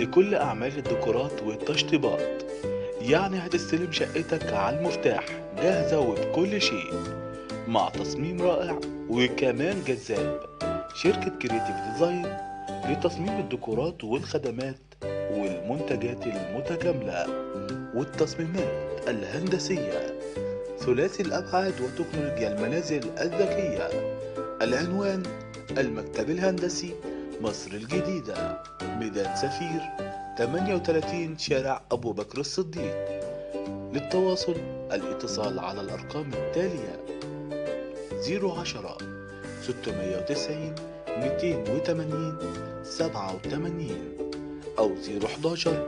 لكل أعمال الديكورات والتشطيبات يعني هتستلم شقتك على المفتاح جاهزة وبكل شيء مع تصميم رائع وكمان جذاب شركة كريتيف ديزاين لتصميم الديكورات والخدمات والمنتجات المتكاملة والتصميمات الهندسية ثلاثي الأبعاد وتكنولوجيا المنازل الذكية العنوان المكتب الهندسي مصر الجديدة ميدان سفير 38 شارع أبو بكر الصديق للتواصل الاتصال على الأرقام التالية 010 690 280 87 أو 011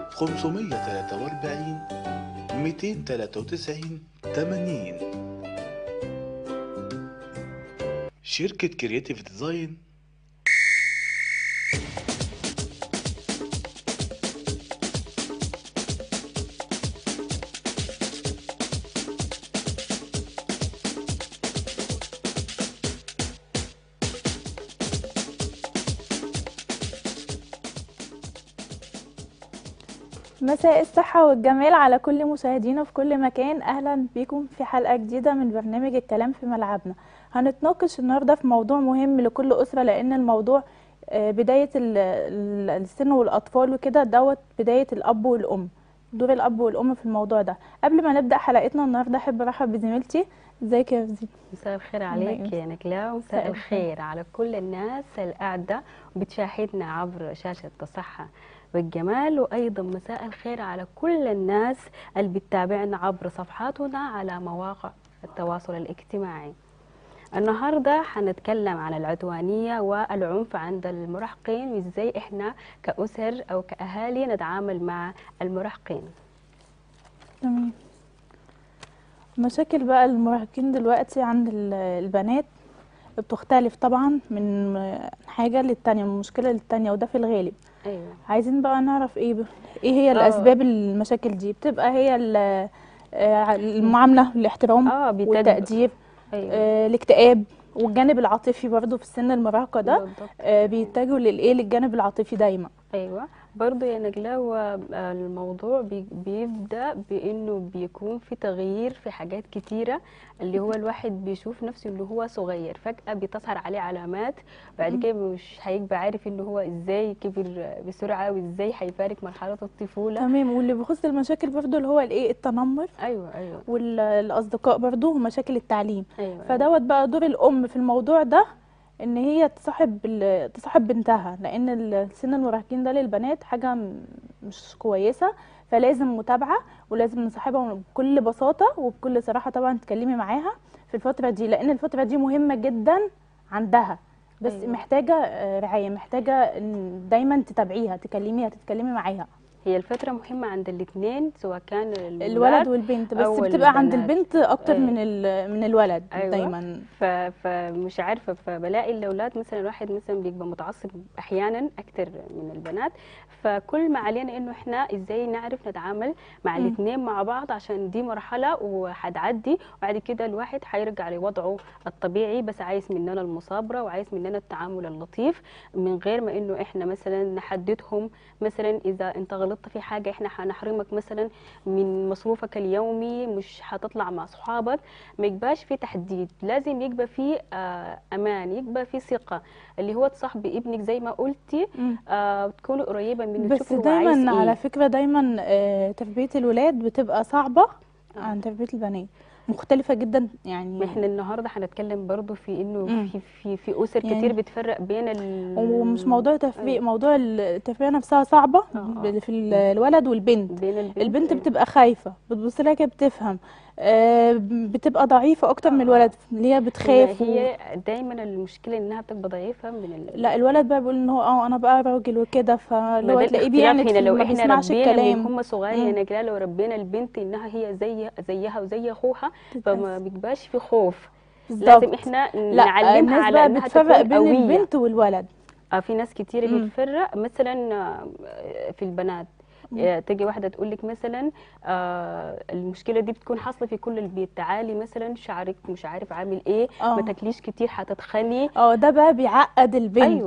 543 293 80 شركة كرياتيف ديزاين مساء الصحة والجمال على كل مشاهدينا في كل مكان أهلا بكم في حلقة جديدة من برنامج الكلام في ملعبنا هنتناقش النهاردة في موضوع مهم لكل أسرة لأن الموضوع آه، بداية ال- ال- السن والأطفال وكده دوت بداية الأب والأم دور الأب والأم في الموضوع ده قبل ما نبدأ حلقتنا النهاردة أحب أرحب بزميلتي ازيك يا زي مساء الخير الله عليك يمسك. يا نجلاء مساء ومساء الخير. الخير على كل الناس القاعدة وبتشاهدنا عبر شاشة الصحة والجمال وأيضا مساء الخير على كل الناس اللي بتتابعنا عبر صفحاتنا على مواقع التواصل الاجتماعي النهاردة حنتكلم عن العدوانية والعنف عند المراهقين وإزاي إحنا كأسر أو كأهالي نتعامل مع المراهقين تمام مشاكل بقى المراهقين دلوقتي عند ال- البنات بتختلف طبعا من حاجة للتانية من مشكلة للتانية وده في الغالب أيوة عايزين بقى نعرف ايه ب... ايه هي آه. الاسباب المشاكل دي بتبقى هي ال- آه، المعاملة الاحترام آه بتد... والتقدير أيوة آه، الاكتئاب والجانب العاطفي برضو في السن المراهقة ده بالضبط. آه، بيتجهوا للايه للجانب العاطفي دايما ايوه برضو يا نجلاء هو الموضوع بي- بيبدا بانه بيكون في تغيير في حاجات كتيره اللي هو الواحد بيشوف نفسه انه هو صغير فجاه بتظهر عليه علامات بعد كده مش هيبقى عارف انه هو ازاي كبر بسرعه وازاي هيفارق مرحله الطفوله تمام واللي بيخص المشاكل برضو اللي هو الايه التنمر ايوه ايوه والاصدقاء برضو ومشاكل التعليم ايوه فدوت بقى دور الام في الموضوع ده ان هي تصاحب ال- تصاحب بنتها لان ال- سن المراهقين ده للبنات حاجه م- مش كويسه فلازم متابعه ولازم نصاحبها بكل بساطه وبكل صراحه طبعا تكلمي معاها في الفتره دي لان الفتره دي مهمه جدا عندها بس أيوة. أيوة. محتاجه آه، رعايه محتاجه إن دايما تتابعيها تكلميها تتكلمي معاها هي الفتره مهمه عند الاثنين سواء كان الولد والبنت بس أو بتبقى عند البنات. البنت اكتر أيوة. من ال- من الولد أيوة. دايما ف... فمش عارفه فبلاقي الاولاد مثلا الواحد مثلا بيبقى متعصب احيانا اكتر من البنات فكل ما علينا انه احنا ازاي نعرف نتعامل مع مم. الاثنين مع بعض عشان دي مرحله وهتعدي وبعد كده الواحد هيرجع لوضعه الطبيعي بس عايز مننا المصابره وعايز مننا التعامل اللطيف من غير ما انه احنا مثلا نحددهم مثلا اذا انت غلطت في حاجه احنا هنحرمك مثلا من مصروفك اليومي مش هتطلع مع صحابك ما يبقاش في تحديد لازم يبقى في آه، امان يبقى في ثقه اللي هو تصاحبي ابنك زي ما قلتي مم. آه تكوني قريبه منه بس تشوفي هو عايز دايما ايه على فكرة دايما آه، تربية الولاد بتبقى صعبة آه. عن تربية البنات مختلفة جدا ما يعني احنا النهارده هنتكلم برضو في انه مم. في في في اسر يعني- كتير بتفرق بين ال ومش موضوع تفريق أيوة. موضوع التربية نفسها صعبة آه، آه. ب- في ال- الولد والبنت بين البنت البنت بتبقى خايفة بتبص لها كده بتفهم آه، بتبقى ضعيفة أكتر من آه. الولد اللي هي بتخاف و... هي دايما المشكله انها بتبقى ضعيفه من ال... لا الولد بقى بيقول ان هو اه انا بقى راجل وكده فاللي هو ما ده تلاقيه الاختلاف بيعند هنا في- لو ما احنا بيسمعش ربينا من الكلام هم صغير مم. يا نجلاء لو ربينا البنت انها هي زي زيها وزي اخوها فما بيبقاش في خوف بالظبط لازم احنا لا نعلمها الناس على بقى انها بتفرق تكون بين قويه البنت والولد آه في ناس كتير مم. بتفرق مثلا آه، في البنات مم. آه، تيجي واحده تقول لك مثلا آه المشكله دي بتكون حاصله في كل البيت تعالي مثلا شعرك مش عارف عامل ايه اه ما تاكليش كتير هتتخني اه ده بقى بيعقد البنت ايوه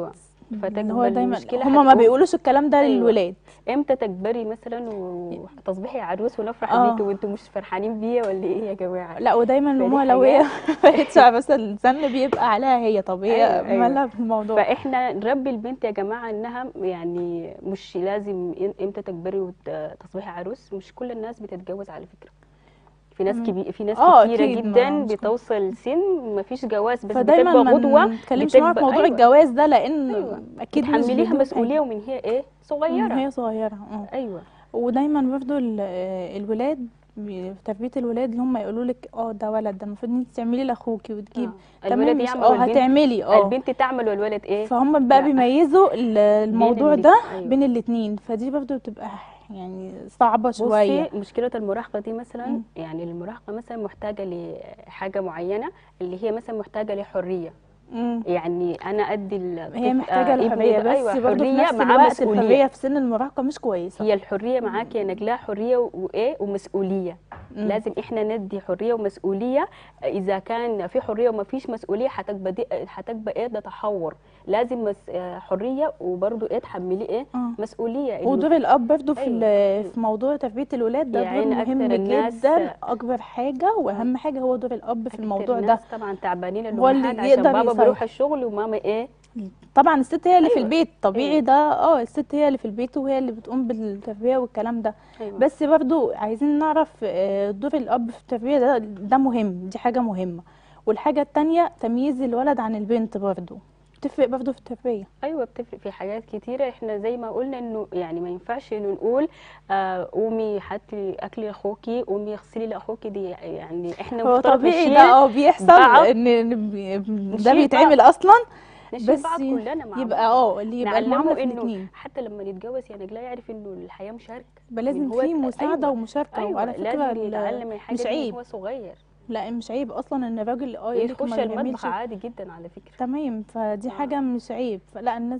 اللي فتكبر هو دايما المشكلة هما ما هتكون بيقولوش الكلام ده أيوة. للولاد امتى تكبري مثلا وتصبحي عروس ونفرح آه. بيكي وانتم مش فرحانين بيا ولا ايه يا جماعه لا ودايما فدي امها لو هي حاجات- بقتش بس الزن بيبقى عليها هي طب هي أيوة، أيوة. مالها بالموضوع فاحنا نربي البنت يا جماعه انها يعني مش لازم إن- امتى تكبري وتصبحي عروس مش كل الناس بتتجوز على فكره في ناس مم. كبير في ناس آه، كتيره أكيد، ما- جدا مش كل- بتوصل سن ما فيش جواز بس فدايما بتبقى ما غدوه نتكلمش معاها في بتبقى- موضوع أيوة. الجواز ده لان أيوة. اكيد مش بتحمليها بدون مسؤوليه حاجة. ومن هي ايه من صغيره هي صغيره اه ايوه ودايما برضو ال- آه، الولاد بي- في تربيه الولاد اللي هم يقولوا لك اه ده ولد ده المفروض ان انت تعملي لاخوكي وتجيب آه. تمام الولد مش يعمل اه والبنت هتعملي اه البنت تعمل والولد ايه فهم بقى لا. بيميزوا ال- الموضوع اللي- ده أيوة. بين الاتنين فدي برضو بتبقى يعني صعبة شوية بصي مشكلة المراهقة دي مثلا مم. يعني المراهقة مثلا محتاجة لحاجة معينة اللي هي مثلا محتاجة لحرية مم. يعني أنا أدي ال- هي الطفل- محتاجة آه، ابني الحرية ده- بس أيوة برضه في حرية نفس مع الوقت مسؤولية الحرية في سن المراهقة مش كويسة هي الحرية معاك يا نجلاء حرية و- وإيه ومسؤولية مم. لازم إحنا ندي حرية ومسؤولية إذا كان في حرية وما فيش مسؤولية هتبقى دي هتبقى إيه ده تحور لازم مس... آه، حرية وبرضه إيه تحملي إيه اه مسؤولية إنه ودور الأب برضه في أيوة. ال- في موضوع تربية الولاد ده يعني دور أكتر مهم الناس- جدا أكبر حاجة وأهم حاجة هو دور الأب في أكتر الموضوع ده ناس طبعا تعبانين هو اللي الأمهات عشان يقدر بابا يسيطر. بيروح الشغل وماما إيه طبعا الست هي اللي في أيوة. البيت طبيعي أيوة. ده اه الست هي اللي في البيت وهي اللي بتقوم بالتربية والكلام ده أيوة. بس برضو عايزين نعرف آه، دور الأب في التربية ده ده مهم دي حاجة مهمة والحاجة التانية تمييز الولد عن البنت برضو بتفرق برضو في التربية ايوه بتفرق في حاجات كتيره احنا زي ما قلنا انه يعني ما ينفعش انه نقول آه قومي هاتي اكل لاخوكي قومي اغسلي لاخوكي دي يعني احنا هو مفترض طبيعي نشيل ده اه بيحصل بعض. ان إن بي- ده نشيل بيتعمل اصلا نشيل بس بعض كلنا مع يبقى بعض. اه اللي يبقى نعلمه المعاملة في انه الاتنين حتى لما نتجوز يعني لا يعرف انه الحياه مشاركه يبقى لازم إن هو في ت- مساعدة أيوة. ومشاركة ايوه وعلى فكرة لازم ال- يتعلم الحاجه مش دي عيب وهو صغير لا مش عيب اصلا ان الراجل اه يقول لك يخش ما المطبخ بيعملش عادي جدا على فكره تمام فدي آه. حاجة مش عيب فلا الناس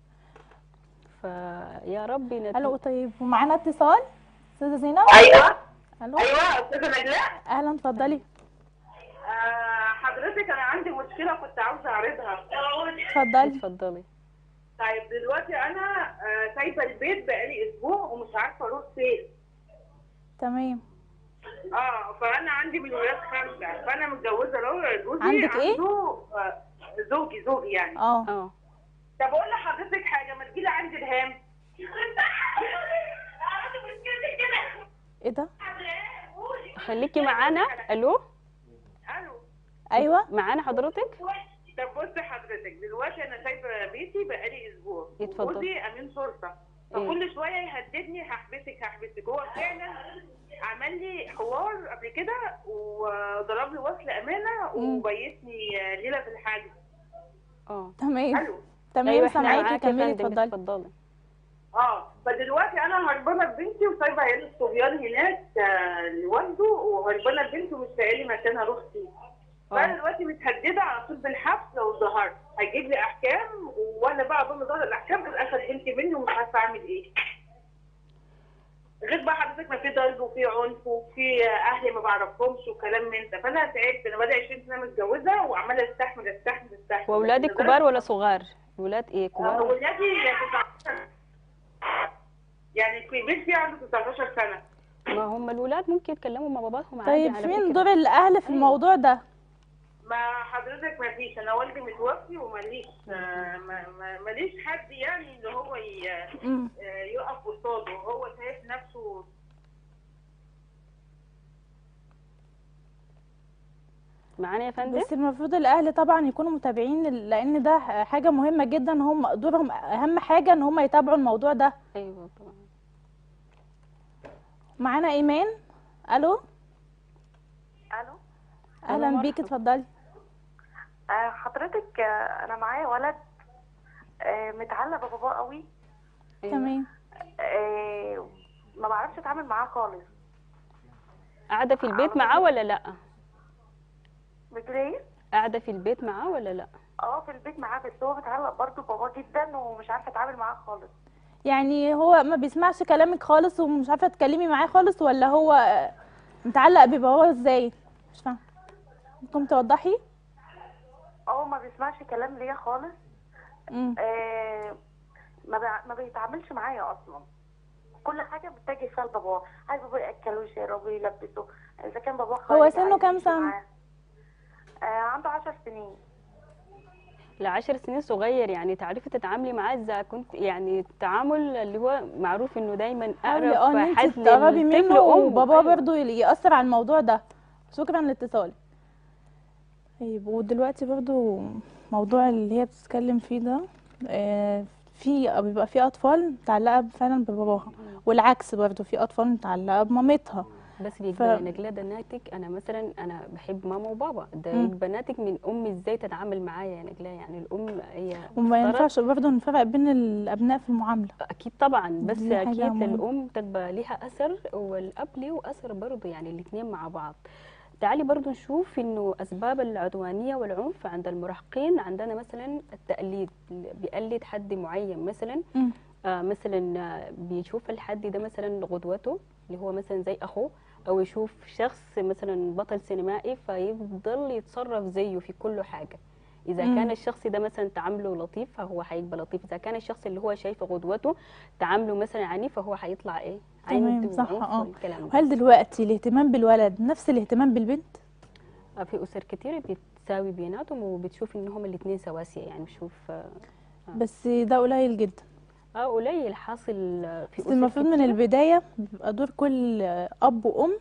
فيا رب نت... الو طيب ومعانا اتصال استاذة زينب ايوه الو ايوه استاذه نجلاء اهلا اتفضلي آه حضرتك انا عندي مشكله كنت عاوزه اعرضها اتفضلي اتفضلي طيب دلوقتي انا آه سايبه البيت بقالي اسبوع ومش عارفه اروح فين تمام اه فانا عندي من الولاد خمسه فانا متجوزه لو جوزي عندك إيه؟ عنده آه زوجي زوجي يعني اه اه طب اقول لحضرتك حاجه ما تجيلي عندي الهام ايه ده خليكي معانا الو الو ايوه معانا حضرتك طب بصي حضرتك دلوقتي انا سايبه بيتي بقالي اسبوع اتفضل. وجوزي امين شرطه إيه. فكل شويه يهددني هحبسك هحبسك هو فعلا عمل لي حوار قبل كده وضرب لي وصل امانه مم. وبيتني ليله في الحاجز اه تمام الو تمام ايوه احنا سامعاكي معاكي يا كملي فندم اتفضلي اتفضلي اه فدلوقتي انا هربانه ببنتي وسايبه عيال الصبيان هناك آه، لوالده وهربانه ببنتي ومش لاقي لي مكان اروح فيه فانا اه دلوقتي متهدده على طول بالحبس لو ظهرت هيجيب لي احكام وانا بقى ضمن ظهر الاحكام كنت اخد بنتي مني ومش عارفه اعمل ايه غير بقى حضرتك ما في ضرب وفي عنف وفي اهلي ما بعرفهمش وكلام من ده فانا تعبت انا بقالي 20 سنه متجوزه وعماله استحمل استحمل استحمل واولادك لدرجة- كبار ولا صغار ولاد ايه آه، كبار ولادي 19 يعني الكبير فيه عنده 19 سنه ما هم الولاد ممكن يتكلموا مع باباهم عادي طيب على فين فكرة. دور الاهل في أيوة. الموضوع ده ما حضرتك ما فيش انا والدي متوفي وماليش آه، ما- ما- ماليش حد يعني اللي هو ي- مم. آه، يقف قصاده هو شايف نفسه معانا يا فندم بس المفروض الاهل طبعا يكونوا متابعين لان ده حاجه مهمه جدا هم دورهم اهم حاجه ان هم يتابعوا الموضوع ده ايوه طبعا معانا ايمان الو الو اهلا مرحبا. بيكي اتفضلي آه، حضرتك آه، انا معايا ولد آه، متعلق بباباه قوي أيوة. تمام آه، ما بعرفش اتعامل معاه خالص قاعده في البيت معاه ولا لا بتقول ايه قاعده في البيت معاه ولا لا اه في البيت معاه بس هو متعلق برضه بباباه جدا ومش عارفه اتعامل معاه خالص يعني هو ما بيسمعش كلامك خالص ومش عارفه تتكلمي معاه خالص ولا هو آه، متعلق بباباه ازاي مش فاهمه ممكن توضحي اه ما بيسمعش كلام ليا خالص مم. آه ما بع- ما بيتعاملش معايا اصلا كل حاجه بتتجه فيها لباباه عايز بابا ياكله ويشربه ويلبسه اذا كان باباه هو خارج سنه عايز كام يمشي سنة؟ معاه. آه عنده عشر سنين لعشر سنين صغير يعني تعرفي تتعاملي معاه اذا كنت يعني التعامل اللي هو معروف انه دايما حاولي اه ان اقرب انت حد تقربي للطفل منه أمه. وباباه أيوة. برضو يأثر على الموضوع ده شكرا لاتصالك طيب ودلوقتي برضو موضوع اللي هي بتتكلم فيه ده آه، في بيبقى في اطفال متعلقه فعلا بباباها والعكس برضو في اطفال متعلقه بمامتها بس ف- بيبقى نجلة ده ناتج انا مثلا انا بحب ماما وبابا ده مم. يبقى ناتج من امي ازاي تتعامل معايا يا نجلاء يعني الام هي وما افترض- ينفعش برضو نفرق بين الابناء في المعامله اكيد طبعا بس دي حاجة اكيد مهمة. الام تبقى ليها اثر والاب ليه اثر برضه يعني الاثنين مع بعض تعالي برضو نشوف انه اسباب العدوانيه والعنف عند المراهقين عندنا مثلا التقليد اللي بيقلد حد معين مثلا مم. آه مثلا آه، بيشوف الحد ده مثلا قدوته اللي هو مثلا زي اخوه او يشوف شخص مثلا بطل سينمائي فيفضل يتصرف زيه في كل حاجه اذا مم. كان الشخص ده مثلا تعامله لطيف فهو هيبقى لطيف اذا كان الشخص اللي هو شايفه قدوته تعامله مثلا عنيف فهو هيطلع ايه تمام، عنيف صح، وعنف اه. والكلام ده هل دلوقتي الاهتمام بالولد نفس الاهتمام بالبنت آه، في اسر كتير بتساوي بيناتهم وبتشوف ان هم الاثنين سواسيه يعني بتشوف اه بس ده قليل جدا آه، قليل حاصل آه، في بس اسر المفروض من كتيرة. البداية بيبقى دور كل أب وأم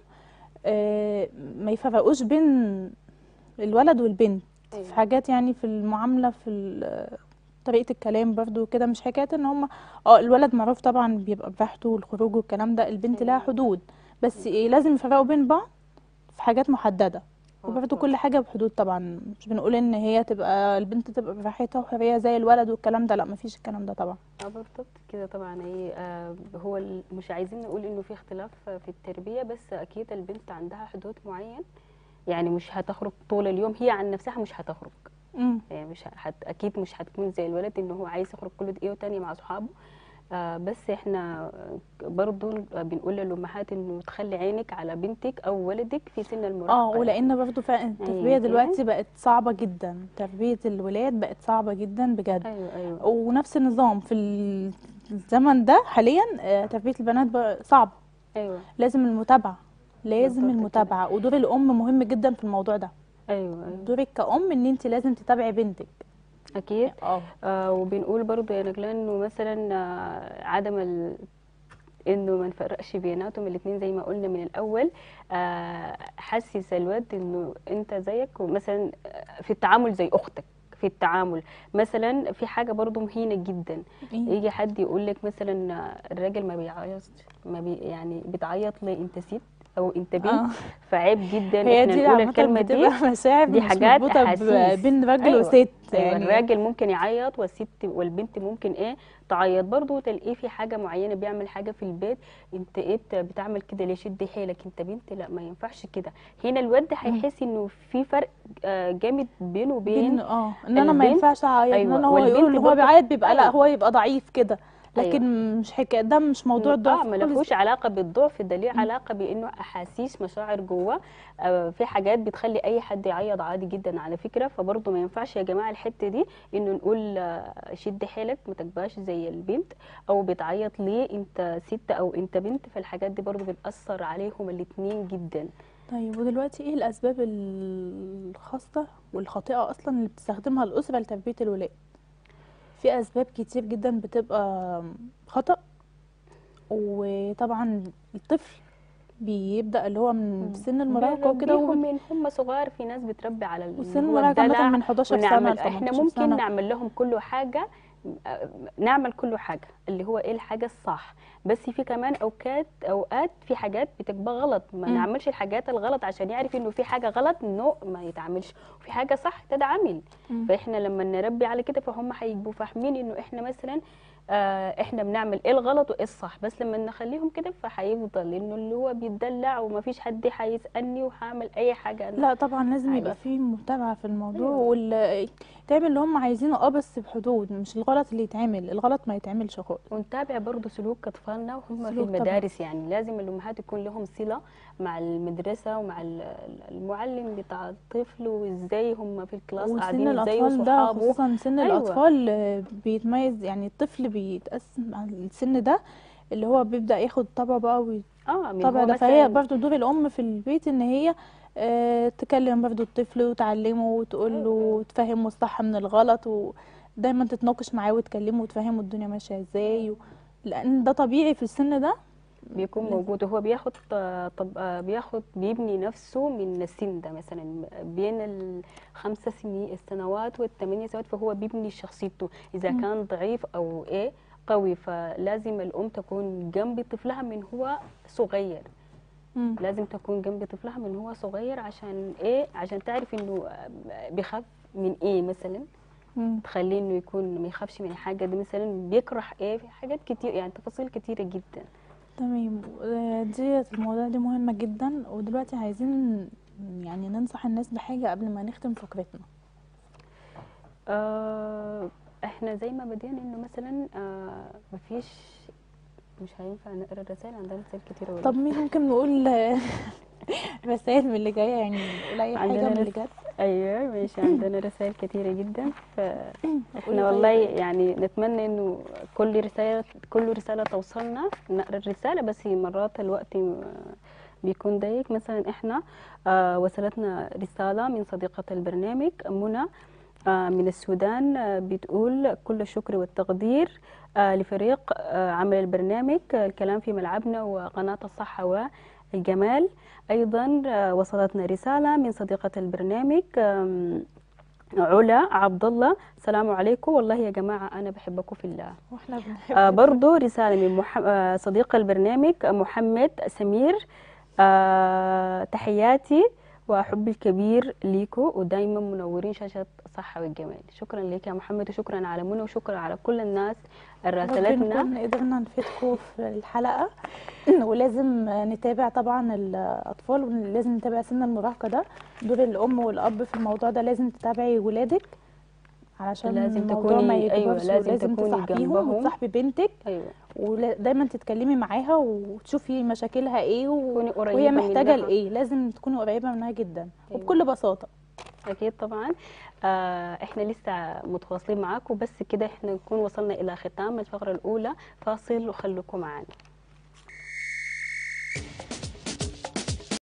آه، ما يفرقوش بين الولد والبنت أيوة. في حاجات يعني في المعاملة في ال- طريقة الكلام برضو كده مش حكاية ان هم اه الولد معروف طبعا بيبقى براحته والخروج والكلام ده البنت لها أيوة. حدود بس إيه لازم يفرقوا بين بعض في حاجات محددة آه، وبرضو طبعاً. كل حاجة بحدود طبعا مش بنقول ان هي تبقى البنت تبقى براحتها وحرية زي الولد والكلام ده لا مفيش الكلام ده طبعا اه بالضبط كده طبعا هي آه هو ال- مش عايزين نقول انه في اختلاف آه، في التربيه بس اكيد البنت عندها حدود معين يعني مش هتخرج طول اليوم هي عن نفسها مش هتخرج مم. يعني مش هت اكيد مش هتكون زي الولد انه هو عايز يخرج كل دقيقه وتانية مع صحابه آه بس احنا برضو بنقول للامهات انه تخلي عينك على بنتك او ولدك في سن المراهقه اه يعني. ولان برضو فعلا التربيه أيوة. دلوقتي بقت صعبه جدا تربيه الولاد بقت صعبه جدا بجد ايوه ايوه ونفس النظام في الزمن ده حاليا آه، تربيه البنات بقى صعبه ايوه لازم المتابعه لازم بالظبط كده. المتابعه ودور الام مهم جدا في الموضوع ده ايوه ايوه دورك كأم ان انت لازم تتابعي بنتك اكيد اه آه وبنقول برضو يا نجلاء انه مثلا آه عدم ال... انه ما نفرقش بيناتهم الاثنين زي ما قلنا من الاول آه حسس الواد انه انت زيك ومثلا آه، في التعامل زي اختك في التعامل مثلا في حاجه برضو مهينه جدا إيه؟ يجي حد يقول لك مثلا آه، الراجل ما بيعيط ما بي يعني بتعيط ليه انت ست او انت بنت آه. فعيب جدا هي احنا دي نقول عامة الكلمه دي بتبقى مشاعر دي مش حاجات مربوطة ب- أحاسيس. بين راجل أيوة. وست ايوه يعني الراجل ممكن يعيط والست والبنت ممكن ايه تعيط برضه تلاقيه في حاجه معينه بيعمل حاجه في البيت انت ايه بت- بتعمل كده ليه شد حيلك انت بنت لا ما ينفعش كده هنا الواد هيحس انه في فرق آه، جامد بينه بين وبين اه ان انا ما البنت- ينفعش اعيط ان أيوة، انا هو يقول والبنت ان هو برضه- بيعيط بيبقى لا أيوة. هو يبقى ضعيف كده أيوة. لكن مش حكايه ده مش موضوع اه ضعف ما خالص. لهوش علاقه بالضعف ده ليه علاقه بانه احاسيس مشاعر جوه آه في حاجات بتخلي اي حد يعيط عادي جدا على فكره فبرضه ما ينفعش يا جماعه الحته دي انه نقول آه، شد حيلك ما تبقاش زي البنت او بتعيط ليه انت ست او انت بنت فالحاجات دي برضه بتاثر عليهم الاثنين جدا طيب ودلوقتي ايه الاسباب الخاصه والخاطئه اصلا اللي بتستخدمها الاسره لتربيه الولاد في اسباب كتير جدا بتبقى خطا وطبعا الطفل بيبدا اللي هو من سن المراهقه وكده بيربيهم وهو من هم صغار في ناس بتربي على ال- وسن هو المراهقه الدلع مثلا من 11 سنه ونعمل ل احنا 18 ممكن سنه نعمل لهم كل حاجه آه، نعمل كل حاجه اللي هو ايه الحاجه الصح بس في كمان اوقات اوقات في حاجات بتبقى غلط ما مم. نعملش الحاجات الغلط عشان يعرف انه في حاجه غلط نو ما يتعملش وفي حاجه صح تتعمل مم. فاحنا لما نربي على كده فهم هيبقوا فاهمين انه احنا مثلا آه احنا بنعمل ايه الغلط وايه الصح بس لما نخليهم كده فحيفضل انه اللي هو بيتدلع وما فيش حد حيسالني وهعمل اي حاجه أنا. لا طبعا لازم أيوة. يبقى في متابعة في الموضوع أيوة. وال تعمل اللي هم عايزينه اه بس بحدود مش الغلط اللي يتعمل الغلط ما يتعملش خالص ونتابع برضه سلوك اطفالنا وهم في سلوك طبعاً. المدارس يعني لازم الامهات يكون لهم صله مع المدرسه ومع ال- المعلم بتاع الطفل وازاي هم في الكلاس وسن قاعدين ازاي الأطفال ده وصحابه خصوصا سن أيوة. الأطفال آه، بيتميز يعني الطفل بيتقسم على السن ده اللي هو بيبدأ ياخد طبع بقى وي- اه من طبع هو ده فهي مثلاً- برضو دور الأم في البيت إن هي آه، تكلم برضو الطفل وتعلمه وتقول له أيوة. وتفهمه الصح من الغلط ودايما تتناقش معاه وتكلمه وتفهمه الدنيا ماشية ازاي و... لأن ده طبيعي في السن ده بيكون موجود وهو بياخد آه، طب آه، بياخد بيبني نفسه من السن ده مثلا بين الخمسة سنين السنوات والثمانية سنوات فهو بيبني شخصيته إذا مم. كان ضعيف أو إيه قوي فلازم الأم تكون جنب طفلها من هو صغير مم. لازم تكون جنب طفلها من هو صغير عشان إيه عشان تعرف إنه آه، بيخاف من إيه مثلا مم. تخليه إنه يكون ما يخافش من حاجة دي مثلا بيكره إيه في حاجات كتير يعني تفاصيل كتيرة جدا تمام آه، ديت الموضوع دي مهمة جدا ودلوقتي عايزين يعني ننصح الناس بحاجة قبل ما نختم فقرتنا آه احنا زي ما بدينا انه مثلا آه مفيش مش هينفع نقرا الرسائل عندنا رسائل كتير ولا طب مين ممكن نقول آه، رسائل من اللي جاية يعني نقول أي حاجة عندنا من اللي رس- جت ايوه ماشي عندنا رسائل كتيرة جدا قولي فاحنا والله طيب. يعني نتمنى انه كل رسالة كل رسالة توصلنا نقرا الرسالة بس مرات الوقت م- بيكون ضيق مثلا احنا آه وصلتنا رسالة من صديقة البرنامج منى آه، من السودان آه، بتقول كل الشكر والتقدير آه، لفريق آه، عمل البرنامج آه، الكلام في ملعبنا وقناة الصحة والجمال أيضا آه، وصلتنا رسالة من صديقة البرنامج آم، علا عبد الله السلام عليكم والله يا جماعة أنا بحبكم في الله واحنا بنحب آه برضو رسالة من مح... آه صديق البرنامج آه، محمد سمير آه تحياتي وحبي الكبير ليكو ودايما منورين شاشة الصحة والجمال شكرا لك يا محمد وشكرا على منى وشكرا على كل الناس ربنا الراسلتنا نكون قدرنا نفيدكم في الحلقة ولازم نتابع طبعا الأطفال ولازم نتابع سن المراهقة ده دور الأم والأب في الموضوع ده لازم تتابعي ولادك علشان لازم الموضوع ما تكوني- أيوة، يكبرش لازم ولازم تكوني تصاحبيهم جنبهم. وتصاحبي بنتك أيوة ودايما تتكلمي معاها وتشوفي مشاكلها ايه و... تكوني قريبة وهي محتاجة منها. لايه لازم تكوني قريبة منها جدا أيوة. وبكل بساطة أكيد طبعا آه إحنا لسه متواصلين معاكم بس كده إحنا نكون وصلنا إلى ختام الفقرة الأولى فاصل وخليكم معانا